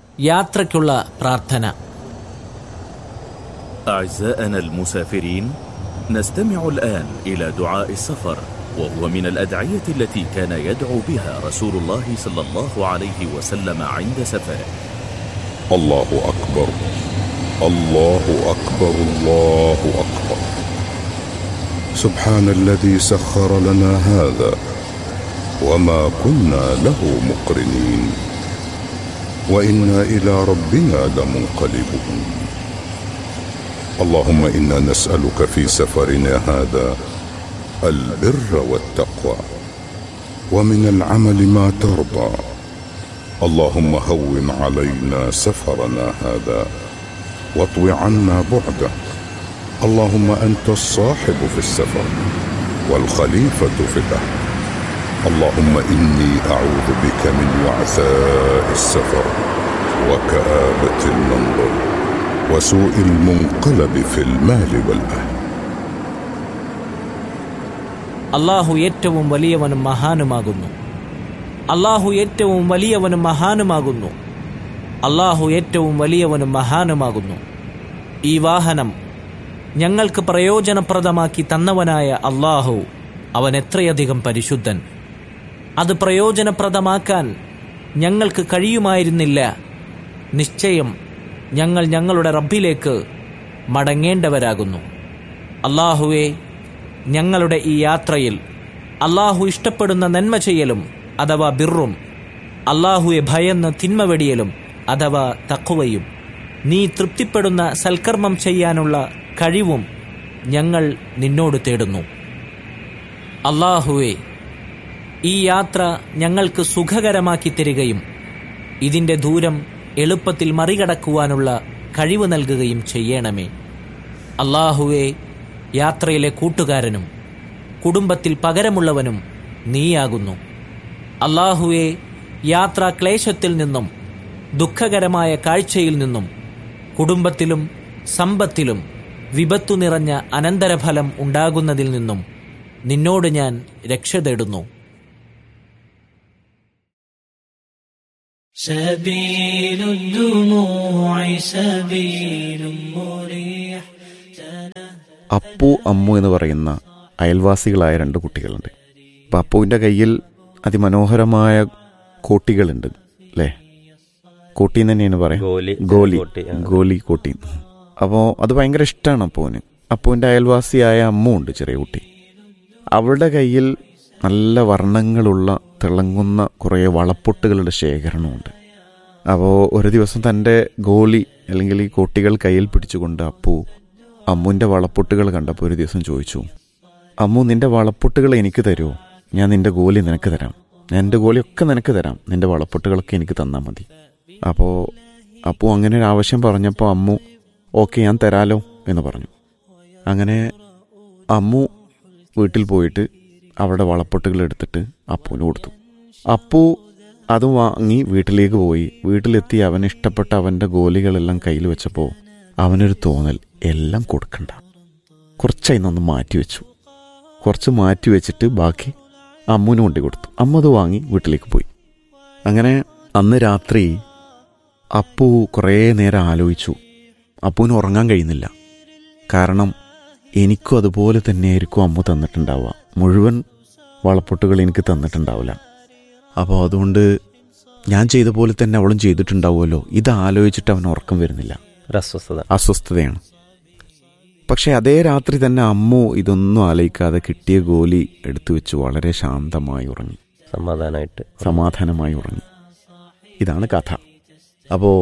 യാത്രയ്ക്കുള്ള പ്രാർത്ഥന أعزائنا المسافرين نستمع الآن إلى دعاء السفر وهو من الأدعية التي كان يدعو بها رسول الله صلى الله عليه وسلم عند سفره الله أكبر الله أكبر الله أكبر سبحان الذي سخر لنا هذا وما كنا له مقرنين وإنا إلى ربنا لمنقلبون اللهم إنا نسألك في سفرنا هذا البر والتقوى ومن العمل ما ترضى اللهم هون علينا سفرنا هذا واطو عنا بعده اللهم انت الصاحب في السفر والخليفه في الاهل اللهم اني اعوذ بك من وعثاء السفر وكابه المنظر وسوء المنقلب في المال والاهل അള്ളാഹു ഏറ്റവും വലിയവനും മഹാനുമാകുന്നു അള്ളാഹു ഏറ്റവും വലിയവനും മഹാനുമാകുന്നു അള്ളാഹു ഏറ്റവും വലിയവനും മഹാനുമാകുന്നു ഈ വാഹനം ഞങ്ങൾക്ക് പ്രയോജനപ്രദമാക്കി തന്നവനായ അള്ളാഹു അവൻ എത്രയധികം പരിശുദ്ധൻ അത് പ്രയോജനപ്രദമാക്കാൻ ഞങ്ങൾക്ക് കഴിയുമായിരുന്നില്ല നിശ്ചയം ഞങ്ങൾ ഞങ്ങളുടെ റബ്ബിലേക്ക് മടങ്ങേണ്ടവരാകുന്നു അള്ളാഹുവെ ഞങ്ങളുടെ ഈ യാത്രയിൽ അള്ളാഹു ഇഷ്ടപ്പെടുന്ന നന്മ ചെയ്യലും അഥവാ ബിറും അള്ളാഹുവെ ഭയന്ന് തിന്മ വെടിയലും അഥവാ തക്കുവയും നീ തൃപ്തിപ്പെടുന്ന സൽക്കർമ്മം ചെയ്യാനുള്ള കഴിവും ഞങ്ങൾ നിന്നോട് തേടുന്നു അള്ളാഹുവെ ഈ യാത്ര ഞങ്ങൾക്ക് സുഖകരമാക്കി തരികയും ഇതിന്റെ ദൂരം എളുപ്പത്തിൽ മറികടക്കുവാനുള്ള കഴിവ് നൽകുകയും ചെയ്യണമേ അള്ളാഹുവെ യാത്രയിലെ കൂട്ടുകാരനും കുടുംബത്തിൽ പകരമുള്ളവനും നീയാകുന്നു അള്ളാഹുവെ യാത്രാ ക്ലേശത്തിൽ നിന്നും ദുഃഖകരമായ കാഴ്ചയിൽ നിന്നും കുടുംബത്തിലും സമ്പത്തിലും വിപത്തു നിറഞ്ഞ അനന്തരഫലം ഉണ്ടാകുന്നതിൽ നിന്നും നിന്നോട് ഞാൻ രക്ഷ തേടുന്നു سبيل الدموع سبيل مريح അപ്പു അമ്മു എന്ന് പറയുന്ന അയൽവാസികളായ രണ്ട് കുട്ടികളുണ്ട് അപ്പം അപ്പുവിൻ്റെ കയ്യിൽ അതിമനോഹരമായ കോട്ടികളുണ്ട് അല്ലേ കോട്ടി എന്ന് തന്നെയാണ് പറയാം ഗോലി ഗോലി കോട്ടി, ആ. ഗോലി കോട്ടി അപ്പോൾ അത് ഭയങ്കര ഇഷ്ടമാണ് അപ്പുവിന് അപ്പുവിൻ്റെ അയൽവാസിയായ അമ്മു ഉണ്ട് ചെറിയ കുട്ടി അവളുടെ കയ്യിൽ നല്ല വർണ്ണങ്ങളുള്ള തിളങ്ങുന്ന കുറേ വളപ്പൊട്ടുകളുടെ ശേഖരണമുണ്ട് അപ്പോൾ ഒരു ദിവസം തൻ്റെ ഗോലി അല്ലെങ്കിൽ ഈ കോട്ടികൾ കയ്യിൽ പിടിച്ചുകൊണ്ട് അപ്പു അമ്മുവിൻ്റെ വളപ്പൊട്ടുകൾ കണ്ടപ്പോൾ ഒരു ദിവസം ചോദിച്ചു അമ്മു നിന്റെ വളപ്പൊട്ടുകൾ എനിക്ക് തരുമോ ഞാൻ നിന്റെ ഗോലി നിനക്ക് തരാം ഞാൻ എൻ്റെ ഗോലിയൊക്കെ നിനക്ക് തരാം നിന്റെ വളപ്പൊട്ടുകളൊക്കെ എനിക്ക് തന്നാൽ മതി അപ്പോൾ അപ്പു അങ്ങനെ ഒരു ആവശ്യം പറഞ്ഞപ്പോൾ അമ്മു ഓക്കെ ഞാൻ തരാലോ എന്ന് പറഞ്ഞു അങ്ങനെ അമ്മു വീട്ടിൽ പോയിട്ട് അവിടെ വളപ്പൊട്ടുകൾ എടുത്തിട്ട് അപ്പുവിന് കൊടുത്തു അപ്പു അത് വാങ്ങി വീട്ടിലേക്ക് പോയി വീട്ടിലെത്തി അവന് ഇഷ്ടപ്പെട്ട അവൻ്റെ ഗോലികളെല്ലാം കയ്യിൽ വെച്ചപ്പോൾ അവനൊരു തോന്നൽ എല്ലാം കൊടുക്കണ്ട കുറച്ചായി നിന്ന് മാറ്റി വെച്ചു കുറച്ച് മാറ്റി വെച്ചിട്ട് ബാക്കി അമ്മുവിന് കൊണ്ടു കൊടുത്തു അമ്മ അത് വാങ്ങി വീട്ടിലേക്ക് പോയി അങ്ങനെ അന്ന് രാത്രി അപ്പു കുറേ നേരം ആലോചിച്ചു അപ്പുവിന് ഉറങ്ങാൻ കഴിയുന്നില്ല കാരണം എനിക്കും അതുപോലെ തന്നെയായിരിക്കും അമ്മ തന്നിട്ടുണ്ടാവുക മുഴുവൻ വളപ്പൊട്ടുകൾ എനിക്ക് തന്നിട്ടുണ്ടാവില്ല അപ്പോൾ അതുകൊണ്ട് ഞാൻ ചെയ്ത പോലെ തന്നെ അവളും ചെയ്തിട്ടുണ്ടാവുമല്ലോ ഇത് ആലോചിച്ചിട്ട് അവന് ഉറക്കം വരുന്നില്ല ഒരു അസ്വസ്ഥത അസ്വസ്ഥതയാണ് പക്ഷെ അതേ രാത്രി തന്നെ അമ്മു ഇതൊന്നും ആലോചിക്കാതെ കിട്ടിയ ഗോലി എടുത്തു വെച്ച് വളരെ ശാന്തമായി ഉറങ്ങി സമാധാനമായിട്ട് സമാധാനമായി ഉറങ്ങി ഇതാണ് കഥ അപ്പോൾ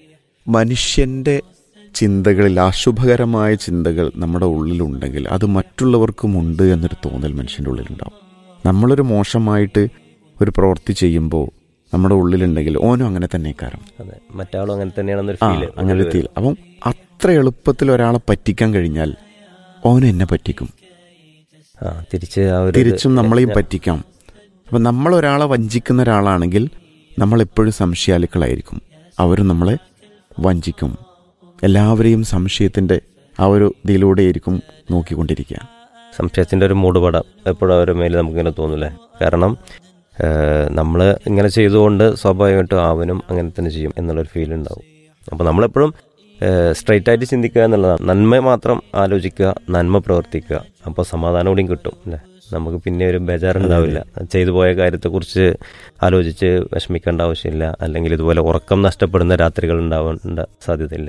മനുഷ്യൻ്റെ ചിന്തകളിൽ അശുഭകരമായ ചിന്തകൾ നമ്മുടെ ഉള്ളിലുണ്ടെങ്കിൽ അത് മറ്റുള്ളവർക്കുമുണ്ട് എന്നൊരു തോന്നൽ മനുഷ്യൻ്റെ ഉള്ളിലുണ്ടാവും നമ്മളൊരു മോശമായിട്ട് ഒരു പ്രവൃത്തി ചെയ്യുമ്പോൾ നമ്മുടെ ഉള്ളിലുണ്ടെങ്കിൽ ഓനും അങ്ങനെ തന്നെ കാരണം അതെ മറ്റാളും അങ്ങനെ തന്നെയാണെന്നൊരു ആ ഫീല് അങ്ങനെ എത്തിയില്ല അപ്പം അത്ര എളുപ്പത്തിൽ ഒരാളെ പറ്റിക്കാൻ കഴിഞ്ഞാൽ ഓനും എന്നെ പറ്റിക്കും ആ തിരിച്ച് ആ ഒരു തിരിച്ചും നമ്മളെയും പറ്റിക്കാം അപ്പം നമ്മൾ ഒരാളെ വഞ്ചിക്കുന്ന ഒരാളാണെങ്കിൽ നമ്മളെപ്പോഴും സംശയാലുക്കളായിരിക്കും അവരും നമ്മളെ വഞ്ചിക്കും എല്ലാവരെയും സംശയത്തിൻ്റെ ആ ഒരു ഇതിലൂടെയായിരിക്കും നോക്കിക്കൊണ്ടിരിക്കുക സംശയത്തിന്റെ ഒരു മൂടുപടം എപ്പോഴും അവരുടെ മേലെ നമുക്കിങ്ങനെ തോന്നൂലേ കാരണം നമ്മൾ ഇങ്ങനെ ചെയ്തുകൊണ്ട് സ്വാഭാവികമായിട്ടും അവനും അങ്ങനെ തന്നെ ചെയ്യും എന്നുള്ളൊരു ഫീൽ ഉണ്ടാവും അപ്പോൾ നമ്മളെപ്പോഴും സ്ട്രൈറ്റ് ആയിട്ട് ചിന്തിക്കുക എന്നുള്ളതാണ് നന്മ മാത്രം ആലോചിക്കുക നന്മ പ്രവർത്തിക്കുക അപ്പോൾ സമാധാനം കൂടിയും കിട്ടും അല്ലേ നമുക്ക് പിന്നെ ഒരു ബേജാറുണ്ടാവില്ല ചെയ്തു പോയ കാര്യത്തെക്കുറിച്ച് ആലോചിച്ച് വിഷമിക്കേണ്ട ആവശ്യമില്ല അല്ലെങ്കിൽ ഇതുപോലെ ഉറക്കം നഷ്ടപ്പെടുന്ന രാത്രികൾ ഉണ്ടാവേണ്ട സാധ്യതയില്ല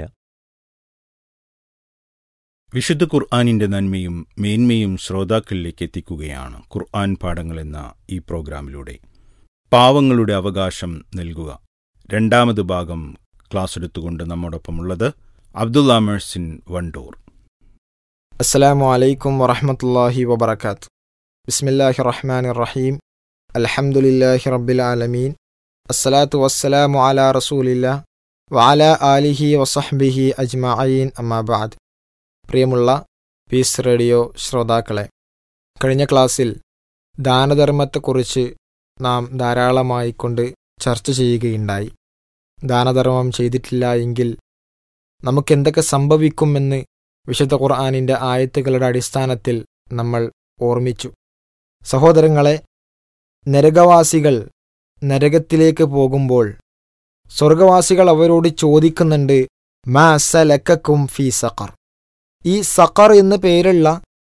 വിശുദ്ധ ഖുർആാനിന്റെ നന്മയും മേന്മയും ശ്രോതാക്കളിലേക്ക് എത്തിക്കുകയാണ് ഖുർആൻ പാഠങ്ങൾ എന്ന ഈ പ്രോഗ്രാമിലൂടെ പാവങ്ങളുടെ അവകാശം നൽകുക രണ്ടാമത് ഭാഗം ക്ലാസ് എടുത്തുകൊണ്ട് നമ്മോടൊപ്പമുള്ളത് അബ്ദുള്ള മെഴ്സിൻ വണ്ടൂർ അസ്സലാമു അലൈക്കും വറഹമത്തല്ലാഹി വബർക്കാത്ത് ബിസ്മില്ലാഹി റഹ്മാൻ റഹീം അൽഹംദുലില്ലാഹി റബ്ബിൽ ആലമീൻ അസ്സലാത്തു വസ്സലാമു അലാ റസൂലില്ല വഅല ആലിഹി വസഹ്ബിഹി അജ്മഅീൻ അമ്മാബാദ് പ്രിയമുള്ള പീസ് റേഡിയോ ശ്രോതാക്കളെ കഴിഞ്ഞ ക്ലാസ്സിൽ ദാനധർമ്മത്തെക്കുറിച്ച് നാം ധാരാളമായി കൊണ്ട് ചർച്ച ചെയ്യുകയുണ്ടായി ദാനധർമ്മം ചെയ്തിട്ടില്ല എങ്കിൽ നമുക്കെന്തൊക്കെ സംഭവിക്കുമെന്ന് വിശുദ്ധ ഖുർആാനിൻ്റെ ആയത്തുകളുടെ അടിസ്ഥാനത്തിൽ നമ്മൾ ഓർമ്മിച്ചു സഹോദരങ്ങളെ നരകവാസികൾ നരകത്തിലേക്ക് പോകുമ്പോൾ സ്വർഗവാസികൾ അവരോട് ചോദിക്കുന്നുണ്ട് മാ സലക്കും ഫി സഖർ ഈ സഖർ എന്ന് പേരുള്ള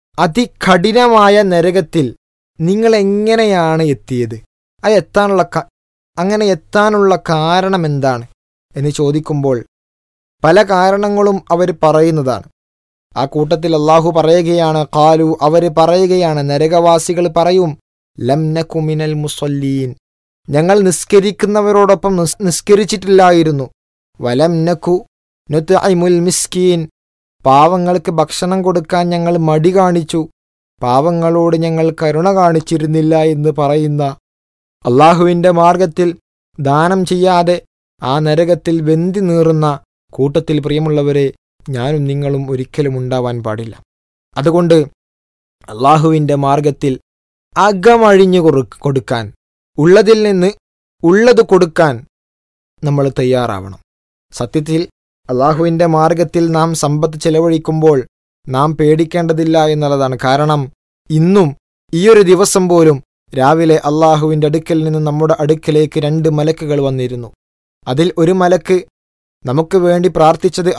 അതികഠിനമായ നരകത്തിൽ നിങ്ങൾ എങ്ങനെയാണ് എത്തിയത് അത് എത്താനുള്ള ക- അങ്ങനെ എത്താനുള്ള കാരണം എന്താണ് എന്ന് ചോദിക്കുമ്പോൾ പല കാരണങ്ങളും അവർ പറയുന്നതാണ് ആ കൂട്ടത്തിൽ അള്ളാഹു പറയുകയാണ് കാലു അവർ പറയുകയാണ് നരകവാസികൾ പറയും ലം നകുമിനൽ മുസല്ലീൻ ഞങ്ങൾ നിസ്കരിക്കുന്നവരോടൊപ്പം നിസ് നിസ്കരിച്ചിട്ടില്ലായിരുന്നു വലം നക്കു നുത്ഇമുൽ മിസ്കീൻ പാവങ്ങൾക്ക് ഭക്ഷണം കൊടുക്കാൻ ഞങ്ങൾ മടി കാണിച്ചു പാവങ്ങളോട് ഞങ്ങൾ കരുണ കാണിച്ചിരുന്നില്ല എന്ന് പറയുന്ന അള്ളാഹുവിൻ്റെ മാർഗത്തിൽ ദാനം ചെയ്യാതെ ആ നരകത്തിൽ വെന്തി നീറുന്ന കൂട്ടത്തിൽ പ്രിയമുള്ളവരെ ഞാനും നിങ്ങളും ഒരിക്കലും ഉണ്ടാവാൻ പാടില്ല അതുകൊണ്ട് അള്ളാഹുവിൻ്റെ മാർഗത്തിൽ അകമഴിഞ്ഞു കൊടു- കൊടുക്കാൻ ഉള്ളതിൽ നിന്ന് ഉള്ളത് കൊടുക്കാൻ നമ്മൾ തയ്യാറാവണം സത്യത്തിൽ അള്ളാഹുവിൻ്റെ മാർഗത്തിൽ നാം സമ്പത്ത് ചെലവഴിക്കുമ്പോൾ നാം പേടിക്കേണ്ടതില്ല എന്നുള്ളതാണ് കാരണം ഇന്നും ഈയൊരു ദിവസം പോലും രാവിലെ അള്ളാഹുവിൻ്റെ അടുക്കൽ നിന്ന് നമ്മുടെ അടുക്കലേക്ക് രണ്ട് മലക്കുകൾ വന്നിരുന്നു അതിൽ ഒരു മലക്ക് നമുക്ക് വേണ്ടി പ്രാർത്ഥിച്ചത്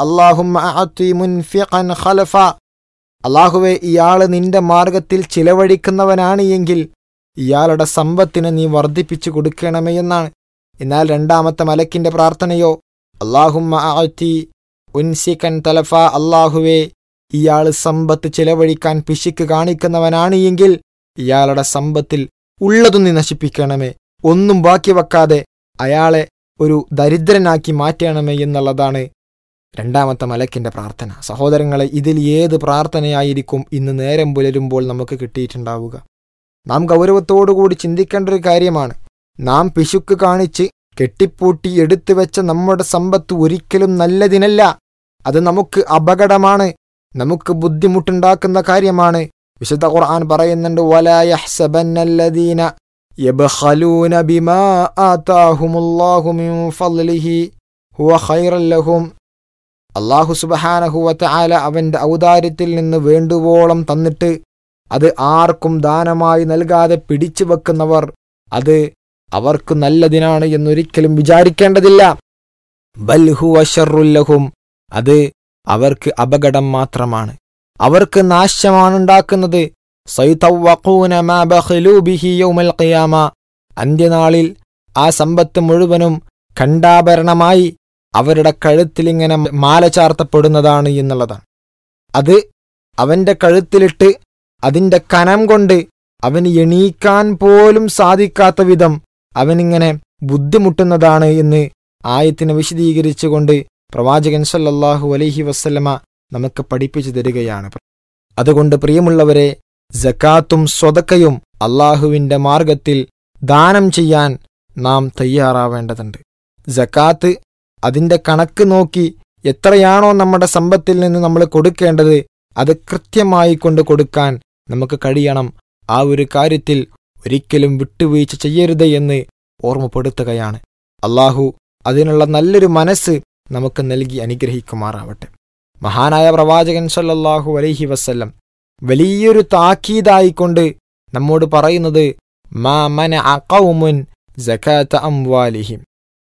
ഖലഫ അള്ളാഹുവെ ഇയാള് നിന്റെ മാർഗത്തിൽ ചിലവഴിക്കുന്നവനാണ് എങ്കിൽ ഇയാളുടെ സമ്പത്തിനെ നീ വർദ്ധിപ്പിച്ചു കൊടുക്കണമേ എന്നാണ് എന്നാൽ രണ്ടാമത്തെ മലക്കിന്റെ പ്രാർത്ഥനയോ അള്ളാഹുമ്മി ഉൻസിക്കൻ തലഫ അള്ളാഹുവെ ഇയാൾ സമ്പത്ത് ചിലവഴിക്കാൻ പിശുക്ക് കാണിക്കുന്നവനാണ് എങ്കിൽ ഇയാളുടെ സമ്പത്തിൽ ഉള്ളതും നീ നശിപ്പിക്കണമേ ഒന്നും ബാക്കി വെക്കാതെ അയാളെ ഒരു ദരിദ്രനാക്കി മാറ്റണമേ എന്നുള്ളതാണ് രണ്ടാമത്തെ മലക്കിന്റെ പ്രാർത്ഥന സഹോദരങ്ങളെ ഇതിൽ ഏത് പ്രാർത്ഥനയായിരിക്കും ഇന്ന് നേരം പുലരുമ്പോൾ നമുക്ക് കിട്ടിയിട്ടുണ്ടാവുക നാം ഗൗരവത്തോടുകൂടി ചിന്തിക്കേണ്ട ഒരു കാര്യമാണ് നാം പിശുക്ക് കാണിച്ച് കെട്ടിപ്പൂട്ടി എടുത്തു വെച്ച നമ്മുടെ സമ്പത്ത് ഒരിക്കലും നല്ലതിനല്ല അത് നമുക്ക് അപകടമാണ് നമുക്ക് ബുദ്ധിമുട്ടുണ്ടാക്കുന്ന കാര്യമാണ് വിശുദ്ധ ഖുർആൻ പറയുന്നുണ്ട് "വലാ യഹ്സബന്നല്ലദീന യബ്ഖലൂന ബിമാ ആതാഹുമുല്ലാഹു മിൻ ഫളിഹി ഹുവ ഖൈറൻ ലഹും അള്ളാഹു സുബ്ഹാനഹു വതആല അവന്റെ ഔദാര്യത്തിൽ നിന്ന് വേണ്ടുവോളം തന്നിട്ട് അത് ആർക്കും ദാനമായി നൽകാതെ പിടിച്ചു വെക്കുന്നവർ അത് അവർക്ക് നല്ലതിനാണ് എന്നൊരിക്കലും വിചാരിക്കേണ്ടതില്ല ബൽഹുവ ഷർറുല്ലഹും അത് അവർക്ക് അപകടം മാത്രമാണ് അവർക്ക് നാശമാണുണ്ടാക്കുന്നത് സൈതവ്വഖൂന മാ ബഖലൂ ബിഹി യൗമൽ ഖിയാമ അന്ത്യനാളിൽ ആ സമ്പത്ത് മുഴുവനും ഖണ്ഡാഭരണമായി അവരുടെ കഴുത്തിലിങ്ങനെ മാല ചാർത്തപ്പെടുന്നതാണ് എന്നുള്ളതാണ് അത് അവന്റെ കഴുത്തിലിട്ട് അതിന്റെ കനം കൊണ്ട് അവന് എണീക്കാൻ പോലും സാധിക്കാത്ത വിധം അവനിങ്ങനെ ബുദ്ധിമുട്ടുന്നതാണ് എന്ന് ആയത്തിനെ വിശദീകരിച്ചുകൊണ്ട് പ്രവാചകൻ സല്ലല്ലാഹു അലൈഹി വസല്ലമ നമുക്ക് പഠിപ്പിച്ചു തരികയാണ് അതുകൊണ്ട് പ്രിയമുള്ളവരെ ജക്കാത്തും സ്വതക്കയും അള്ളാഹുവിന്റെ മാർഗത്തിൽ ദാനം ചെയ്യാൻ നാം തയ്യാറാവേണ്ടതുണ്ട് ജക്കാത്ത് അതിന്റെ കണക്ക് നോക്കി എത്രയാണോ നമ്മുടെ സമ്പത്തിൽ നിന്ന് നമ്മൾ കൊടുക്കേണ്ടത് അത് കൃത്യമായി കൊണ്ട് കൊടുക്കാൻ നമുക്ക് കഴിയണം ആ ഒരു കാര്യത്തിൽ ഒരിക്കലും വിട്ടുവീഴ്ച ചെയ്യരുത് എന്ന് ഓർമ്മപ്പെടുത്തുകയാണ് അള്ളാഹു അതിനുള്ള നല്ലൊരു മനസ്സ് നമുക്ക് നൽകി അനുഗ്രഹിക്കുമാറാവട്ടെ മഹാനായ പ്രവാചകൻ സല്ലല്ലാഹു അലൈഹി വസല്ലം വലിയൊരു താക്കീതായിക്കൊണ്ട് നമ്മോട് പറയുന്നത് മാ മന അക്കൗമുൻ ജക്കാത്ത അംവാലിഹിം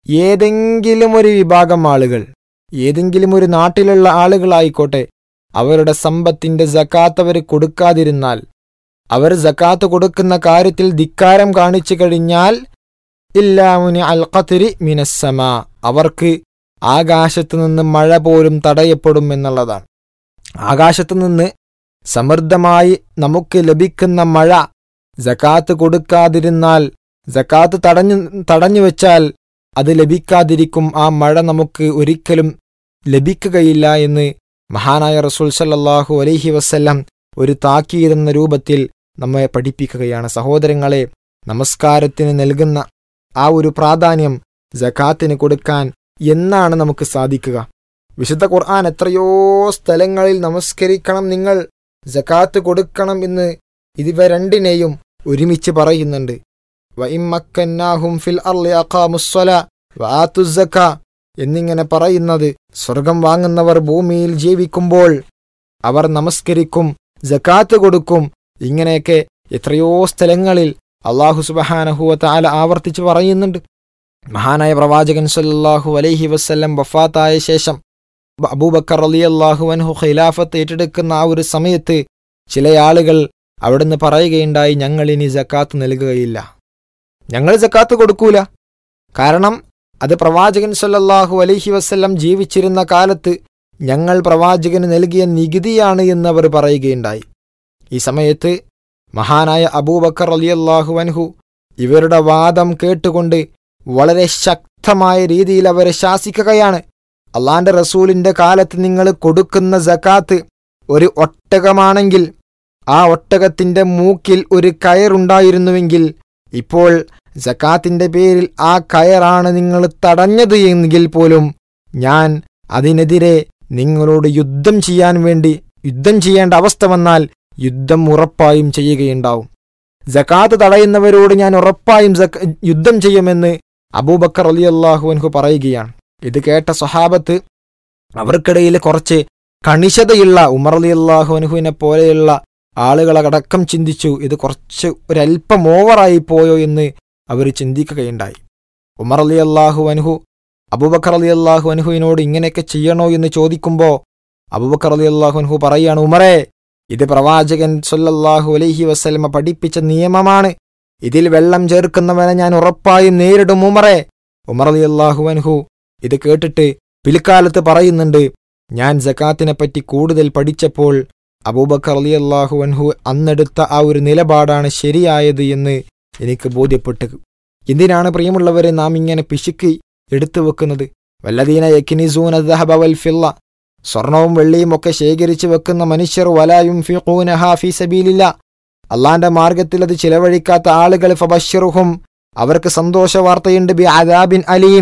ഏതെങ്കിലും ഒരു വിഭാഗം ആളുകൾ ഏതെങ്കിലും ഒരു നാട്ടിലുള്ള ആളുകളായിക്കോട്ടെ അവരുടെ സമ്പത്തിന്റെ ജക്കാത്ത് അവർ കൊടുക്കാതിരുന്നാൽ അവർ ജക്കാത്ത് കൊടുക്കുന്ന കാര്യത്തിൽ ധിക്കാരം കാണിച്ചു കഴിഞ്ഞാൽ ഇല്ലാമുനി അൽ ഖത്രി മിനസ്സമ അവർക്ക് ആകാശത്ത് നിന്ന് മഴ പോലും തടയപ്പെടും എന്നുള്ളതാണ് ആകാശത്ത് നിന്ന് സമൃദ്ധമായി നമുക്ക് ലഭിക്കുന്ന മഴ ജക്കാത്ത് കൊടുക്കാതിരുന്നാൽ ജക്കാത്ത് തടഞ്ഞു തടഞ്ഞു വെച്ചാൽ അത് ലഭിക്കാതിരിക്കും ആ മഴ നമുക്ക് ഒരിക്കലും ലഭിക്കുകയില്ല എന്ന് മഹാനായ റസൂൽ സല്ലല്ലാഹു അലൈഹി വസല്ലം ഒരു താക്കീതെന്ന രൂപത്തിൽ നമ്മെ പഠിപ്പിക്കുകയാണ് സഹോദരങ്ങളെ നമസ്കാരത്തിന് നൽകുന്ന ആ ഒരു പ്രാധാന്യം ജക്കാത്തിന് കൊടുക്കാൻ എന്നാണ് നമുക്ക് സാധിക്കുക വിശുദ്ധ ഖുർആൻ എത്രയോ സ്ഥലങ്ങളിൽ നമസ്കരിക്കണം നിങ്ങൾ ജക്കാത്ത് കൊടുക്കണം എന്ന് ഇതിവ രണ്ടിനെയും ഒരുമിച്ച് പറയുന്നുണ്ട് വഇമ്മക്കന്നാഹും ഫിൽ അർളി അഖാമുസ്സല വആത്തുസ്സക്ക എന്നിങ്ങനെ പറയുന്നത് സ്വർഗം വാങ്ങുന്നവർ ഭൂമിയിൽ ജീവിക്കുമ്പോൾ അവർ നമസ്കരിക്കും ജക്കാത്ത് കൊടുക്കും ഇങ്ങനെയൊക്കെ എത്രയോ സ്ഥലങ്ങളിൽ അള്ളാഹു സുബഹാനഹുവ താല ആവർത്തിച്ച് പറയുന്നുണ്ട് മഹാനായ പ്രവാചകൻ സല്ലല്ലാഹു അലൈഹി വസ്ല്ലം വഫാത്തായ ശേഷം അബൂബക്കർ അലി അള്ളാഹു അൻഹു ഖിലാഫത്ത് ഏറ്റെടുക്കുന്ന ആ ഒരു സമയത്ത് ചില ആളുകൾ അവിടുന്ന് പറയുകയുണ്ടായി ഞങ്ങൾ ഇനി ജക്കാത്ത് നൽകുകയില്ല ഞങ്ങൾ ജക്കാത്ത് കൊടുക്കൂല കാരണം അത് പ്രവാചകൻ സല്ലല്ലാഹു അലൈഹി വസ്ല്ലം ജീവിച്ചിരുന്ന കാലത്ത് ഞങ്ങൾ പ്രവാചകന് നൽകിയ നികുതിയാണ് എന്ന് അവർ പറയുകയുണ്ടായി ഈ സമയത്ത് മഹാനായ അബൂബക്കർ അലിയല്ലാഹു അൻഹു ഇവരുടെ വാദം കേട്ടുകൊണ്ട് വളരെ ശക്തമായ രീതിയിൽ അവരെ ശാസിക്കുകയാണ് അള്ളാന്റെ റസൂലിന്റെ കാലത്ത് നിങ്ങൾ കൊടുക്കുന്ന ജക്കാത്ത് ഒരു ഒട്ടകമാണെങ്കിൽ ആ ഒട്ടകത്തിന്റെ മൂക്കിൽ ഒരു കയറുണ്ടായിരുന്നുവെങ്കിൽ ഇപ്പോൾ ജക്കാത്തിന്റെ പേരിൽ ആ കയറാണ് നിങ്ങൾ തടഞ്ഞത് എങ്കിൽ പോലും ഞാൻ അതിനെതിരെ നിങ്ങളോട് യുദ്ധം ചെയ്യാൻ വേണ്ടി യുദ്ധം ചെയ്യേണ്ട അവസ്ഥ വന്നാൽ യുദ്ധം ഉറപ്പായും ചെയ്യുകയുണ്ടാവും ജക്കാത്ത് തടയുന്നവരോട് ഞാൻ ഉറപ്പായും യുദ്ധം ചെയ്യുമെന്ന് അബൂബക്കർ അലി അള്ളാഹുവിൻഹു പറയുകയാണ് ഇത് കേട്ട സ്വഹാബത്ത് അവർക്കിടയിൽ കുറച്ച് കണിശതയുള്ള ഉമർ അലി അള്ളാഹുവിനെ പോലെയുള്ള ആളുകളടക്കം ചിന്തിച്ചു ഇത് കുറച്ച് ഒരല്പം ഓവറായി പോയോ എന്ന് അവർ ചിന്തിക്കുകയുണ്ടായി ഉമർ അലി അള്ളാഹു അൻഹു അബൂബക്കർ അലി അള്ളാഹു അൻഹുവിനോട് ഇങ്ങനെയൊക്കെ ചെയ്യണോ എന്ന് ചോദിക്കുമ്പോൾ അബൂബക്കർ അലി അള്ളാഹു അൻഹു പറയുകയാണ് ഉമറേ ഇത് പ്രവാചകൻ സൊല്ലാഹു അലൈഹി വസ്ലമ പഠിപ്പിച്ച നിയമമാണ് ഇതിൽ വെള്ളം ചേർക്കുന്നവനെ ഞാൻ ഉറപ്പായും നേരിടും ഉമറേ ഉമർ അലി അള്ളാഹു അൻഹു ഇത് കേട്ടിട്ട് പിൽക്കാലത്ത് പറയുന്നുണ്ട് ഞാൻ ജക്കാത്തിനെ പറ്റി കൂടുതൽ പഠിച്ചപ്പോൾ അബൂബക്കർ അലി അള്ളാഹു അൻഹു അന്നെടുത്ത ആ ഒരു നിലപാടാണ് ശരിയായത് എന്ന് എനിക്ക് ബോധ്യപ്പെട്ടു എന്തിനാണ് പ്രിയമുള്ളവരെ നാം ഇങ്ങനെ പിശുക്കി എടുത്തു വെക്കുന്നത് വല്ലദീന യക്കിനിസൂന വൽ ഫില്ല സ്വർണവും വെള്ളിയും ഒക്കെ ശേഖരിച്ചു വെക്കുന്ന മനുഷ്യർ വലായും ഫി സബീലില്ല അള്ളാന്റെ മാർഗത്തിൽ അത് ചിലവഴിക്കാത്ത ആളുകൾ ഫബശ്റുഹും അവർക്ക് സന്തോഷ വാർത്തയുണ്ട് ബി അദാബിൻ അലീം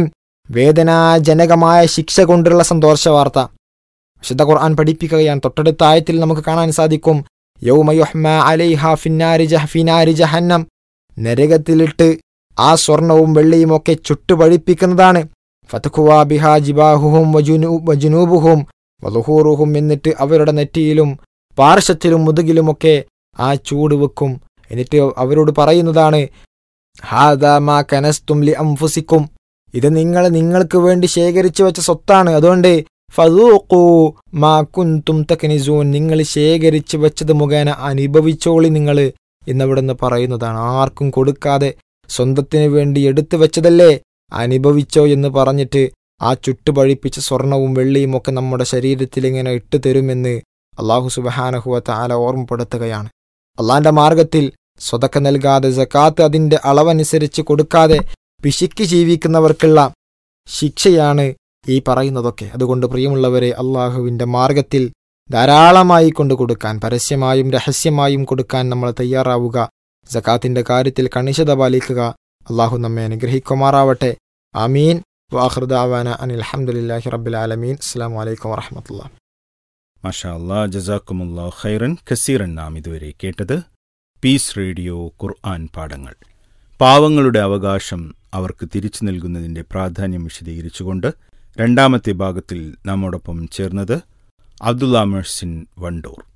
വേദനാജനകമായ ശിക്ഷ കൊണ്ടുള്ള സന്തോഷ വാർത്ത വിശുദ്ധ ഖുർആൻ പഠിപ്പിക്കുകയാണ് തൊട്ടടുത്ത ആയത്തിൽ നമുക്ക് കാണാൻ സാധിക്കും യൗമയുഹ്മ അലൈഹ ഫിന്നാരി ഫിനാരി ജഹന്നം നരകത്തിലിട്ട് ആ സ്വർണവും വെള്ളിയും ഒക്കെ ചുട്ടുപഴിപ്പിക്കുന്നതാണ് ഫതഖുവാ ബിഹാ ജിബാഹുഹും വജുനൂബുഹും വലുഹൂറുഹും എന്നിട്ട് അവരുടെ നെറ്റിയിലും പാർശ്വത്തിലും മുതുകിലുമൊക്കെ ആ ചൂട് വെക്കും എന്നിട്ട് അവരോട് പറയുന്നതാണ് ഹാദാമാ കനസ്തും ലി അംഫുസിക്കും ഇത് നിങ്ങൾ നിങ്ങൾക്ക് വേണ്ടി ശേഖരിച്ചു വെച്ച സ്വത്താണ് അതുകൊണ്ട് ഫതൂഖൂ മാ കുന്തും തക്നിസൂൻ നിങ്ങൾ ശേഖരിച്ചു വെച്ചത് മുഖേന അനുഭവിച്ചോളി നിങ്ങൾ എന്നവിടുന്ന് പറയുന്നതാണ് ആർക്കും കൊടുക്കാതെ സ്വന്തത്തിന് വേണ്ടി എടുത്തു വെച്ചതല്ലേ അനുഭവിച്ചോ എന്ന് പറഞ്ഞിട്ട് ആ ചുട്ടുപഴിപ്പിച്ച സ്വർണവും വെള്ളിയും ഒക്കെ നമ്മുടെ ശരീരത്തിൽ ഇങ്ങനെ ഇട്ടു തരുമെന്ന് അള്ളാഹു സുബഹാനഹുവ താല ഓർമ്മപ്പെടുത്തുകയാണ് അള്ളാന്റെ മാർഗത്തിൽ സ്വതക്ക നൽകാതെ ജക്കാത്ത് അതിന്റെ അളവനുസരിച്ച് കൊടുക്കാതെ പിശിക്ക് ജീവിക്കുന്നവർക്കുള്ള ശിക്ഷയാണ് ഈ പറയുന്നതൊക്കെ അതുകൊണ്ട് പ്രിയമുള്ളവരെ അള്ളാഹുവിന്റെ മാർഗത്തിൽ ധാരാളമായി കൊണ്ട് കൊടുക്കാൻ പരസ്യമായും രഹസ്യമായും കൊടുക്കാൻ നമ്മൾ തയ്യാറാവുക ജക്കാത്തിന്റെ കാര്യത്തിൽ കണിശത പാലിക്കുക അള്ളാഹു നമ്മെ അനുഗ്രഹിക്കുമാറാവട്ടെ ആമീൻ വാഹൃദാവാന അനിൽ അഹമ്മദില്ലാഹി റബ്ബിൽ ആലമീൻ അസ്സാം വലൈക്കും വറഹമത്തുള്ള മാഷാ അല്ലാ ജസാക്കുമുല്ലാ ഖൈറൻ കസീറൻ നാം ഇതുവരെ കേട്ടത് പീസ് റേഡിയോ ഖുർആൻ പാഠങ്ങൾ പാവങ്ങളുടെ അവകാശം അവർക്ക് തിരിച്ചു നൽകുന്നതിന്റെ പ്രാധാന്യം വിശദീകരിച്ചുകൊണ്ട് രണ്ടാമത്തെ ഭാഗത്തിൽ നമ്മോടൊപ്പം ചേർന്നത് അബ്ദുള്ള മെഴ്സിൻ വണ്ടൂർ